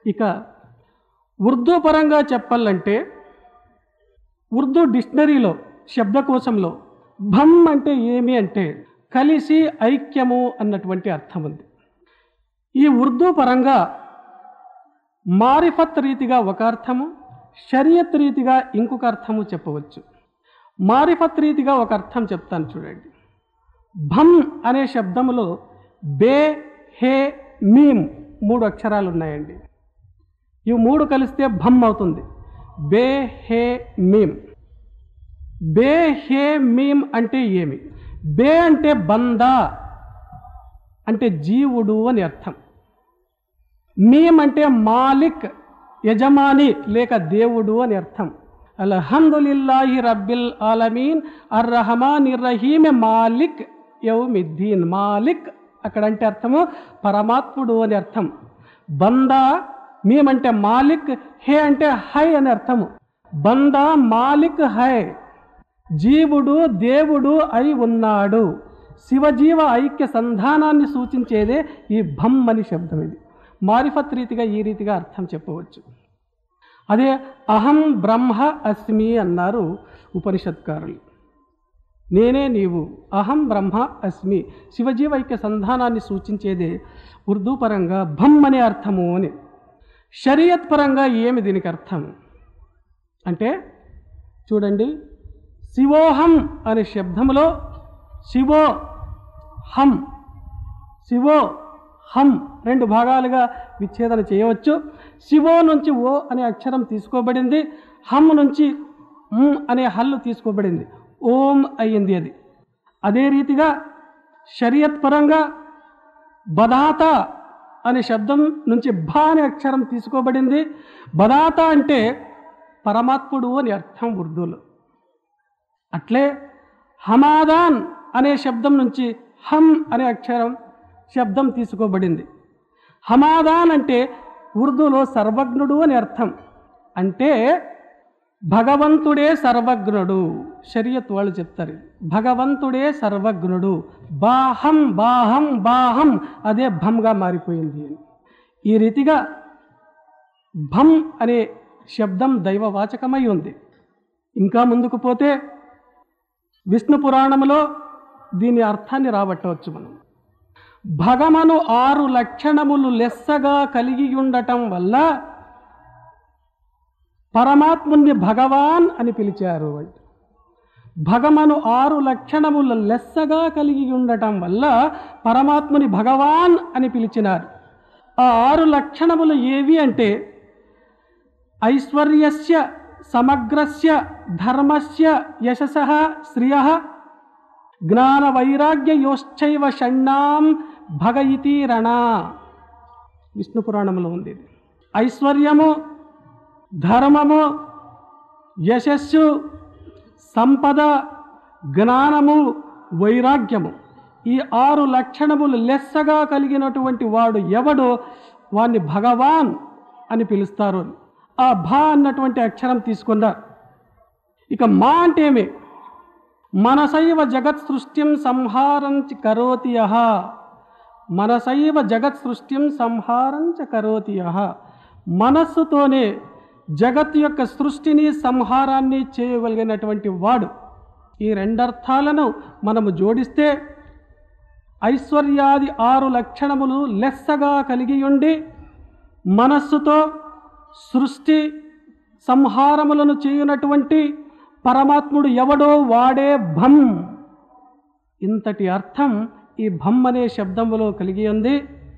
ఇక ఉర్దూ పరంగా చెప్పాలంటే ఉర్దూ డిక్షనరీలో శబ్దకోశంలో భమ్ అంటే ఏమి అంటే కలిసి ఐక్యము అన్నటువంటి అర్థం ఉంది ఈ ఉర్దూ పరంగా మారిఫత్ రీతిగా ఒక అర్థము షరియత్ రీతిగా ఇంకొక అర్థము చెప్పవచ్చు మారిఫత్ రీతిగా ఒక అర్థం చెప్తాను చూడండి భమ్ అనే శబ్దములో బే హే మీమ్ మూడు అక్షరాలు ఉన్నాయండి ఇవి మూడు కలిస్తే భమ్ అవుతుంది బే హే మీమ్ బే హే మీమ్ అంటే ఏమి బే అంటే బందా అంటే జీవుడు అని అర్థం మీమ్ అంటే మాలిక్ యజమాని లేక దేవుడు అని అర్థం అల్హమ్దులిల్లాహి రబ్బిల్ ఆలమీన్ అర్ రహమాన్ రహీమ్ మాలిక్ యౌమిద్దీన్ మాలిక్ అక్కడంటే అర్థము పరమాత్ముడు అని అర్థం బందా మేమంటే మాలిక్ హే అంటే హై అని అర్థము బందా మాలిక్ హై జీవుడు దేవుడు అయి ఉన్నాడు శివజీవ ఐక్య సంధానాన్ని సూచించేదే ఈ భమ్ అని శబ్దం ఇది మారిఫత్ రీతిగా ఈ రీతిగా అర్థం చెప్పవచ్చు అదే అహం బ్రహ్మ అస్మి అన్నారు ఉపనిషత్కారులు నేనే నీవు అహం బ్రహ్మ అస్మి శివజీవ ఐక్య సంధానాన్ని సూచించేదే ఉర్దూ పరంగా భమ్ అనే అర్థము అని షరియత్ పరంగా ఏమి దీనికి అర్థం అంటే చూడండి శివోహం అనే శబ్దములో శివో హం శివో హం రెండు భాగాలుగా విచ్ఛేదన చేయవచ్చు శివో నుంచి ఓ అనే అక్షరం తీసుకోబడింది హమ్ నుంచి మ్ అనే హల్లు తీసుకోబడింది ఓం అయ్యింది అది అదే రీతిగా షరియత్ పరంగా బదాత అనే శబ్దం నుంచి భా అనే అక్షరం తీసుకోబడింది బదాత అంటే పరమాత్ముడు అని అర్థం ఉర్దూలో అట్లే హమాదాన్ అనే శబ్దం నుంచి హమ్ అనే అక్షరం శబ్దం తీసుకోబడింది హమాదాన్ అంటే ఉర్దూలో సర్వజ్ఞుడు అని అర్థం అంటే భగవంతుడే సర్వజ్ఞుడు షరియత్ వాళ్ళు చెప్తారు భగవంతుడే సర్వజ్ఞుడు బాహం బాహం బాహం అదే భంగా మారిపోయింది అని ఈ రీతిగా భం అనే శబ్దం దైవవాచకమై ఉంది ఇంకా ముందుకు పోతే విష్ణు పురాణంలో దీని అర్థాన్ని రాబట్టవచ్చు మనం భగమను ఆరు లక్షణములు లెస్సగా కలిగి ఉండటం వల్ల పరమాత్ముని భగవాన్ అని పిలిచారు భగమను ఆరు లక్షణములు లెస్సగా కలిగి ఉండటం వల్ల పరమాత్ముని భగవాన్ అని పిలిచినారు ఆ ఆరు లక్షణములు ఏవి అంటే ఐశ్వర్యస్య సమగ్రస్య ధర్మస్య యశస శ్రియ జ్ఞాన వైరాగ్యయోశ్చైవ షణ్ణాం భగ ఇతి రణ విష్ణు పురాణంలో ఉంది ఇది. ఐశ్వర్యము ధర్మము యశస్సు సంపద జ్ఞానము వైరాగ్యము ఈ ఆరు లక్షణములు లెస్సగా కలిగినటువంటి వాడు ఎవడో వాణ్ణి భగవాన్ అని పిలుస్తారు ఆ భా అన్నటువంటి అక్షరం తీసుకున్నారు ఇక మా అంటే ఏమి మనసైవ జగత్ సృష్టిం సంహారం చ కరోతి యః మనసైవ జగత్ సృష్టిం సంహారం చ కరోతి యః మనస్సుతోనే జగత్ యొక్క సృష్టిని సంహారాన్ని చేయగలిగినటువంటి వాడు ఈ రెండర్థాలను మనము జోడిస్తే ఐశ్వర్యాది ఆరు లక్షణములు లెస్సగా కలిగి ఉండి మనస్సుతో సృష్టి సంహారములను చేయునటువంటి పరమాత్ముడు ఎవడో వాడే భం ఇంతటి అర్థం ఈ భం అనే శబ్దములో కలిగి ఉంది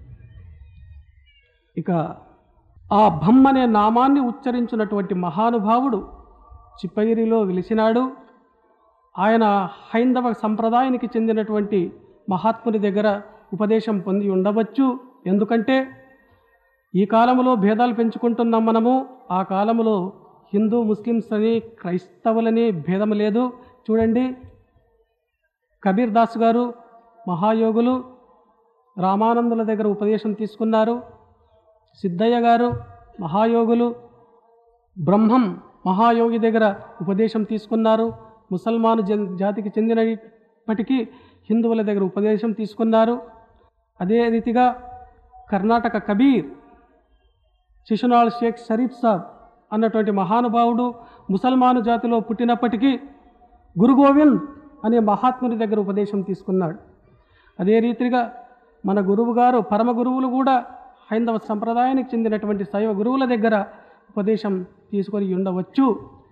ఇక ఆ భం అనే నామాన్ని ఉచ్చరించినటువంటి మహానుభావుడు చిప్పగిరిలో వెలిసినాడు ఆయన హైందవ సంప్రదాయానికి చెందినటువంటి మహాత్ముని దగ్గర ఉపదేశం పొంది ఉండవచ్చు ఎందుకంటే ఈ కాలంలో భేదాలు పెంచుకుంటున్నాం మనము ఆ కాలంలో హిందూ ముస్లిమ్స్ అని క్రైస్తవులని భేదం లేదు చూడండి కబీర్ దాస్ గారు మహాయోగులు రామానందుల దగ్గర ఉపదేశం తీసుకున్నారు సిద్ధయ్య గారు మహాయోగులు బ్రహ్మం మహాయోగి దగ్గర ఉపదేశం తీసుకున్నారు ముసల్మాను జన్ జాతికి చెందినప్పటికీ హిందువుల దగ్గర ఉపదేశం తీసుకున్నారు అదే రీతిగా కర్ణాటక కబీర్ శిశునాల్ షేక్ షరీఫ్ సాబ్ అన్నటువంటి మహానుభావుడు ముసల్మాను జాతిలో పుట్టినప్పటికీ గురు గోవింద్ అనే మహాత్ముని దగ్గర ఉపదేశం తీసుకున్నాడు అదే రీతిగా మన గురువు గారు పరమ గురువులు కూడా హైందవ సంప్రదాయానికి చెందినటువంటి శైవ గురువుల దగ్గర ఉపదేశం తీసుకొని ఉండవచ్చు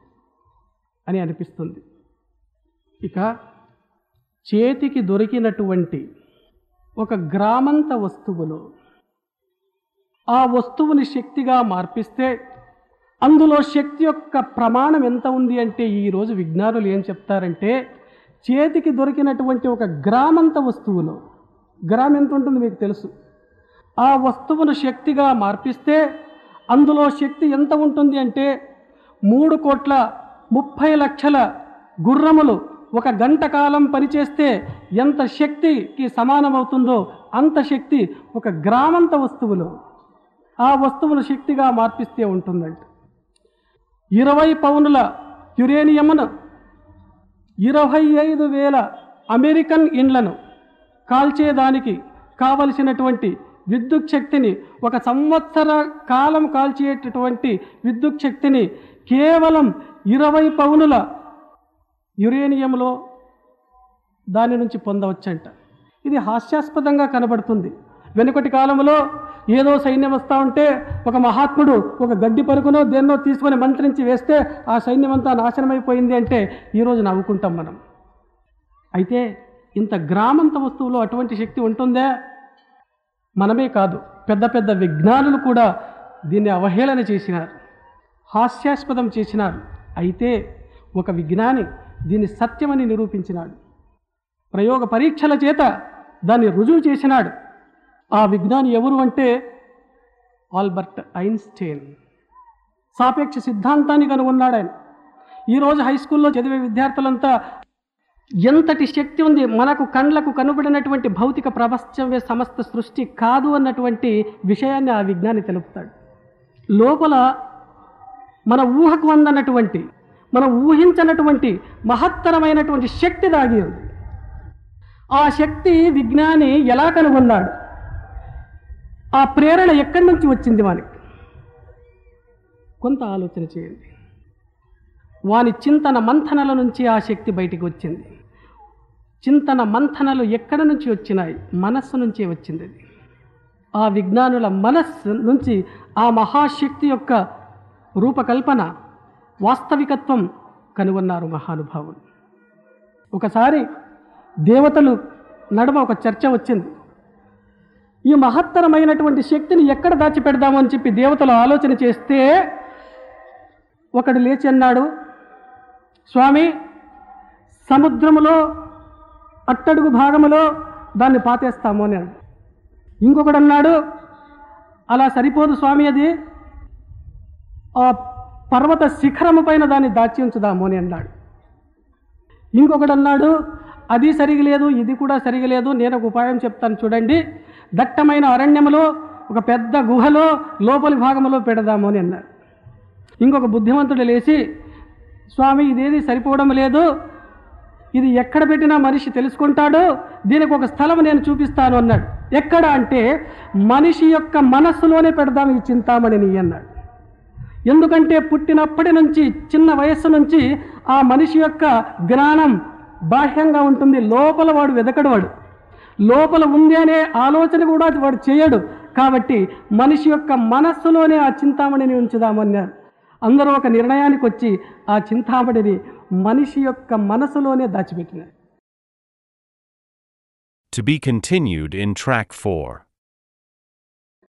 అని అనిపిస్తుంది ఇక చేతికి దొరికినటువంటి ఒక గ్రామంత వస్తువులో ఆ వస్తువుని శక్తిగా మార్పిస్తే అందులో శక్తి యొక్క ప్రమాణం ఎంత ఉంది అంటే ఈరోజు విజ్ఞానులు ఏం చెప్తారంటే చేతికి దొరికినటువంటి ఒక గ్రామంత వస్తువులో గ్రామ్ ఎంత ఉంటుంది మీకు తెలుసు ఆ వస్తువును శక్తిగా మార్పిస్తే అందులో శక్తి ఎంత ఉంటుంది అంటే మూడు కోట్ల ముప్పై లక్షల గుర్రములు ఒక గంట కాలం పనిచేస్తే ఎంత శక్తికి సమానమవుతుందో అంత శక్తి ఒక గ్రామంత వస్తువులో ఆ వస్తువును శక్తిగా మార్పిస్తే ఉంటుందంట ఇరవై పౌనుల యురేనియమును ఇరవై ఐదు వేల అమెరికన్ ఇండ్లను కాల్చేదానికి కావలసినటువంటి విద్యుత్ శక్తిని ఒక సంవత్సర కాలం కాల్చేటటువంటి విద్యుత్ శక్తిని కేవలం ఇరవై పౌనుల యురేనియంలో దాని నుంచి పొందవచ్చంట ఇది హాస్యాస్పదంగా కనబడుతుంది వెనుకటి కాలంలో ఏదో సైన్యం వస్తూ ఉంటే ఒక మహాత్ముడు ఒక గడ్డి పరుకునో దేన్నో తీసుకొని మంత్రించి వేస్తే ఆ సైన్యం అంతా నాశనమైపోయింది అంటే ఈరోజు నవ్వుకుంటాం మనం అయితే ఇంత గ్రామంత వస్తువులో అటువంటి శక్తి ఉంటుందే మనమే కాదు పెద్ద పెద్ద విజ్ఞానులు కూడా దీన్ని అవహేళన చేసినారు హాస్యాస్పదం చేసినారు అయితే ఒక విజ్ఞాని దీన్ని సత్యమని నిరూపించినాడు ప్రయోగ పరీక్షల చేత దాన్ని రుజువు చేసినాడు ఆ విజ్ఞాని ఎవరు అంటే ఆల్బర్ట్ ఐన్స్టైన్ సాపేక్ష సిద్ధాంతాన్ని కనుగొన్నాడు ఆయన ఈరోజు హై స్కూల్లో చదివే విద్యార్థులంతా ఎంతటి శక్తి ఉంది మనకు కండ్లకు కనబడినటువంటి భౌతిక ప్రపంచమే సమస్త సృష్టి కాదు అన్నటువంటి విషయాన్ని ఆ విజ్ఞాని తెలుపుతాడు లోపల మన ఊహకు అందనటువంటి మనం ఊహించనటువంటి మహత్తరమైనటువంటి శక్తి దాగి ఉంది ఆ శక్తి విజ్ఞాని ఎలా కనుగొన్నాడు ఆ ప్రేరణ ఎక్కడి నుంచి వచ్చింది వానికి కొంత ఆలోచన చేయండి వాని చింతన మంథనల నుంచి ఆ శక్తి బయటికి వచ్చింది చింతన మంథనలు ఎక్కడి నుంచి వచ్చినాయి మనస్సు నుంచే వచ్చింది అది ఆ విజ్ఞానుల మనస్సు నుంచి ఆ మహాశక్తి యొక్క రూపకల్పన వాస్తవికత్వం కనుగొన్నారు మహానుభావులు ఒకసారి దేవతలు నడుమ ఒక చర్చ వచ్చింది ఈ మహత్తరమైనటువంటి శక్తిని ఎక్కడ దాచిపెడదాము అని చెప్పి దేవతలు ఆలోచన చేస్తే ఒకడు లేచి అన్నాడు స్వామి సముద్రములో అట్టడుగు భాగములో దాన్ని పాతేస్తాము అని అన్నాడు ఇంకొకడు అన్నాడు అలా సరిపోదు స్వామి అది ఆ పర్వత శిఖరము పైన దాన్ని దాచి ఉంచుదాము అని అన్నాడు ఇంకొకడు అన్నాడు అది సరిగలేదు ఇది కూడా సరిగలేదు నేను ఒక ఉపాయం చెప్తాను చూడండి దట్టమైన అరణ్యములో ఒక పెద్ద గుహలో లోపలి భాగంలో పెడదాము అని అన్నాడు ఇంకొక బుద్ధిమంతుడు లేచి స్వామి ఇదేది సరిపోవడం లేదు ఇది ఎక్కడ పెట్టినా మనిషి తెలుసుకుంటాడు దీనికి ఒక స్థలం నేను చూపిస్తాను అన్నాడు ఎక్కడ అంటే మనిషి యొక్క మనస్సులోనే పెడదాం ఈ చింతామణిని అన్నాడు ఎందుకంటే పుట్టినప్పటి నుంచి చిన్న వయస్సు నుంచి ఆ మనిషి యొక్క జ్ఞానం బాహ్యంగా ఉంటుంది లోపల వాడు వెదకడు వాడు లోపల ఉంది అనే ఆలోచన కూడా వాడు చేయడు కాబట్టి మనిషి యొక్క మనస్సులోనే ఆ చింతామణిని ఉంచుదామన్నారు అందరూ ఒక నిర్ణయానికి వచ్చి ఆ చింతామణిని మనిషి యొక్క మనసులోనే దాచిపెట్టినారు To be continued in track 4.